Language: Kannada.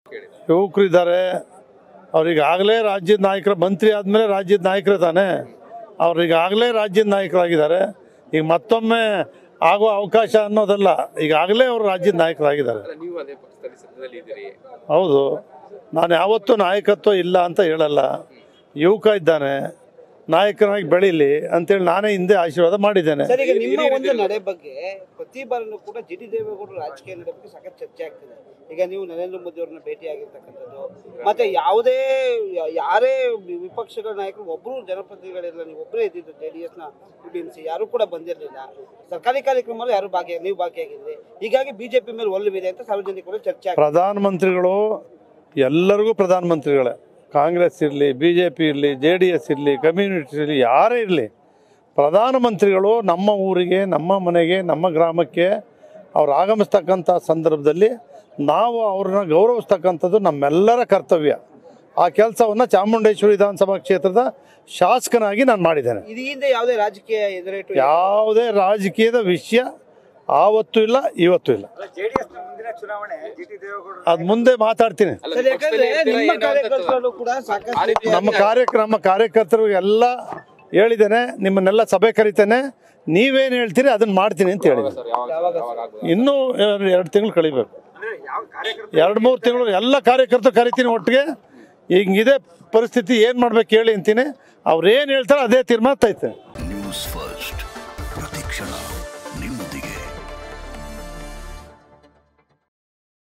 ಕೇಳಿದೆ ಯುವಕರು ಇದ್ದಾರೆ ಅವ್ರಿಗಾಗಲೇ ರಾಜ್ಯದ ನಾಯಕರು ಮಂತ್ರಿ ಆದಮೇಲೆ ರಾಜ್ಯದ ನಾಯಕರು ತಾನೆ ಅವ್ರಿಗಾಗಲೇ ರಾಜ್ಯದ ನಾಯಕರಾಗಿದ್ದಾರೆ ಈಗ ಮತ್ತೊಮ್ಮೆ ಆಗೋ ಅವಕಾಶ ಅನ್ನೋದಲ್ಲ ಈಗಾಗಲೇ ಅವರು ರಾಜ್ಯದ ನಾಯಕರಾಗಿದ್ದಾರೆ ಅಲ್ಲ ನೀವು ಅದೇ ಪಕ್ಷದಲ್ಲಿ ಸದ್ಯದಲ್ಲಿ ಇದ್ದೀರಿ ಹೌದು ನಾನು ಯಾವತ್ತೂ ನಾಯಕತ್ವ ಇಲ್ಲ ಅಂತ ಹೇಳಲ್ಲ ಯುವಕ ಇದ್ದಾನೆ ನಾಯಕನಾಗಿ ಬೆಳೀಲಿ ಅಂತೇಳಿ ನಾನೇ ಹಿಂದೆ ಆಶೀರ್ವಾದ ಮಾಡಿದ್ದೇನೆ ಸರ್ ಈಗ ನಿಮ್ಮ ಒಂದು ನಡೆ ಬಗ್ಗೆ ಪ್ರತಿ ಬಾರಿನೂ ಕೂಡ ಜಿ ಡಿ ದೇವೇಗೌಡರು ರಾಜಕೀಯ ನಡೆ ಬಗ್ಗೆ ಸಾಕಷ್ಟು ಚರ್ಚೆ ಆಗ್ತಿದೆ ಈಗ ನೀವು ನರೇಂದ್ರ ಮೋದಿ ಅವ್ರನ್ನ ಭೇಟಿ ಆಗಿರ್ತಕ್ಕಂಥದ್ದು ಮತ್ತೆ ಯಾವುದೇ ಯಾ- ಯಾರೇ ವಿ- ವಿಪಕ್ಷಗಳ ನಾಯಕರು ಒಬ್ಬರು ಜನಪ್ರತಿನಿಧಿಗಳಿಲ್ಲ ನೀವು ಒಬ್ಬರೇ ಇದ್ದಿದ್ದು ಜೆ ಡಿ ಎಸ್ನ ಟಿ ಸಿ ಯಾರು ಕೂಡ ಬಂದಿರಲಿಲ್ಲ ಸರ್ಕಾರಿ ಕಾರ್ಯಕ್ರಮದಲ್ಲಿ ಯಾರು ಭಾಗಿ ನೀವು ಭಾಗಿಯಾಗಿದ್ರಿ ಹೀಗಾಗಿ ಬಿಜೆಪಿ ಮೇಲೆ ಒಲ್ಲವಿದೆ ಅಂತ ಸಾರ್ವಜನಿಕರು ಚರ್ಚೆ ಆಗ್ತಿದೆ ಪ್ರಧಾನಮಂತ್ರಿಗಳು ಎಲ್ಲರಿಗೂ ಪ್ರಧಾನಮಂತ್ರಿಗಳೇ ಕಾಂಗ್ರೆಸ್ ಇರಲಿ ಬಿ ಜೆ ಪಿ ಇರಲಿ ಜೆ ಡಿ ಎಸ್ ಇರಲಿ ಕಮ್ಯುನಿಟಿ ಇರಲಿ ಯಾರೇ ಇರಲಿ ಪ್ರಧಾನಮಂತ್ರಿಗಳು ನಮ್ಮ ಊರಿಗೆ ನಮ್ಮ ಮನೆಗೆ ನಮ್ಮ ಗ್ರಾಮಕ್ಕೆ ಅವ್ರು ಆಗಮಿಸ್ತಕ್ಕಂಥ ಸಂದರ್ಭದಲ್ಲಿ ನಾವು ಅವ್ರನ್ನ ಗೌರವಿಸ್ತಕ್ಕಂಥದ್ದು ನಮ್ಮೆಲ್ಲರ ಕರ್ತವ್ಯ ಆ ಕೆಲಸವನ್ನು ಚಾಮುಂಡೇಶ್ವರಿ ವಿಧಾನಸಭಾ ಕ್ಷೇತ್ರದ ಶಾಸಕನಾಗಿ ನಾನು ಮಾಡಿದ್ದೇನೆ ಇದು ಹಿಂದೆ ಯಾವುದೇ ರಾಜಕೀಯ ಎದುರೇಟು ಯಾವುದೇ ರಾಜಕೀಯದ ವಿಷಯ ಆವತ್ತೂ ಇಲ್ಲ ಇವತ್ತೂ ಇಲ್ಲ ಜೆಡಿಎಸ್ ಮುಂದಿನ ಚುನಾವಣೆ ಜಿ ಟಿ ದೇವೇಗೌಡರು ಅದು ಮುಂದೆ ಮಾತಾಡ್ತೀನಿ ಅಲ್ಲ ಸರ್ ನೀವು ಯಾಕಂದ್ರೆ ಪಕ್ಷದಲ್ಲಿ ನಿಮ್ಮ ಇರ್ತೀರಾ ಏನೋ ಅಂತ ಕಾರ್ಯಕರ್ತರು ಕೂಡ ಆ ಸಾಕಷ್ಟು ರೀತಿ ನಮ್ಮ ಕಾರ್ಯಕ್ರಮ ಕಾರ್ಯಕರ್ತರು ಎಲ್ಲ ಹೇಳಿದ್ದೇನೆ ನಿಮ್ಮನ್ನೆಲ್ಲ ಸಭೆ ಕರಿತೇನೆ ನೀವೇನು ಹೇಳ್ತೀರಿ ಅದನ್ನ ಮಾಡ್ತೀನಿ ಅಂತ ಹೇಳಿದ್ದೀನಿ ಸರ್ ಯಾವಾಗ ಯಾವಾಗ ಆಗ್ಬೋದು ಇನ್ನೂ ಎರಡು ತಿಂಗಳು ಕಳಿಬೇಕು ಅಂದ್ರೆ ಯಾವ ಕಾರ್ಯಕರ್ತರು ಎರಡು ಮೂರು ತಿಂಗಳು ಎಲ್ಲ ಕಾರ್ಯಕರ್ತರು ಕರಿತೀನಿ ಒಟ್ಟಿಗೆ ಹಿಂಗಿದೆ ಪರಿಸ್ಥಿತಿ ಏನು ಮಾಡ್ಬೇಕು ಹೇಳಿ ಅಂತೀನಿ ಅವ್ರು ಏನು ಹೇಳ್ತಾರೆ ಅದೇ ತೀರ್ಮಾನ ತೈತೆ ನ್ಯೂಸ್ ಫಸ್ಟ್